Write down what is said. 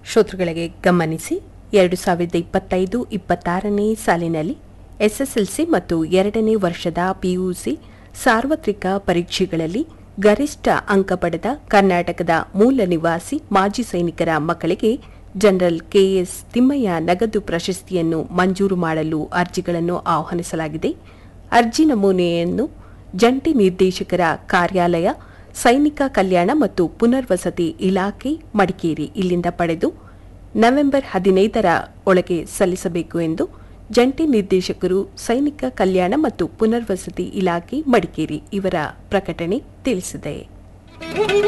ಶ್ರೋತೃಗಳಿಗೆ ಗಮನಿಸಿ ಎರಡು ಸಾವಿರದ ಇಪ್ಪತ್ತೈದು ಇಪ್ಪತ್ತಾರನೇ ಸಾಲಿನಲ್ಲಿ ಎಸ್ಎಸ್ಎಲ್ಸಿ ಮತ್ತು ಎರಡನೇ ವರ್ಷದ ಪಿಯುಸಿ ಸಾರ್ವತ್ರಿಕ ಪರೀಕ್ಷೆಗಳಲ್ಲಿ ಗರಿಷ್ಠ ಅಂಕ ಪಡೆದ ಕರ್ನಾಟಕದ ಮೂಲ ನಿವಾಸಿ ಮಾಜಿ ಸೈನಿಕರ ಮಕ್ಕಳಿಗೆ ಜನರಲ್ ಕೆಎಸ್ ತಿಮ್ಮಯ್ಯ ನಗದು ಪ್ರಶಸ್ತಿಯನ್ನು ಮಂಜೂರು ಮಾಡಲು ಅರ್ಜಿಗಳನ್ನು ಆಹ್ವಾನಿಸಲಾಗಿದೆ ಅರ್ಜಿ ನಮೂನೆಯನ್ನು ಜಂಟಿ ನಿರ್ದೇಶಕರ ಕಾರ್ಯಾಲಯ ಸೈನಿಕ ಕಲ್ಯಾಣ ಮತ್ತು ಪುನರ್ವಸತಿ ಇಲಾಖೆ ಮಡಿಕೇರಿ ಇಲ್ಲಿಂದ ಪಡೆದು ನವೆಂಬರ್ ಹದಿನೈದರ ಒಳಗೆ ಸಲ್ಲಿಸಬೇಕು ಎಂದು ಜಂಟಿ ನಿರ್ದೇಶಕರು ಸೈನಿಕ ಕಲ್ಯಾಣ ಮತ್ತು ಪುನರ್ವಸತಿ ಇಲಾಖೆ ಮಡಿಕೇರಿ ಇವರ ಪ್ರಕಟಣೆ ತಿಳಿಸಿದೆ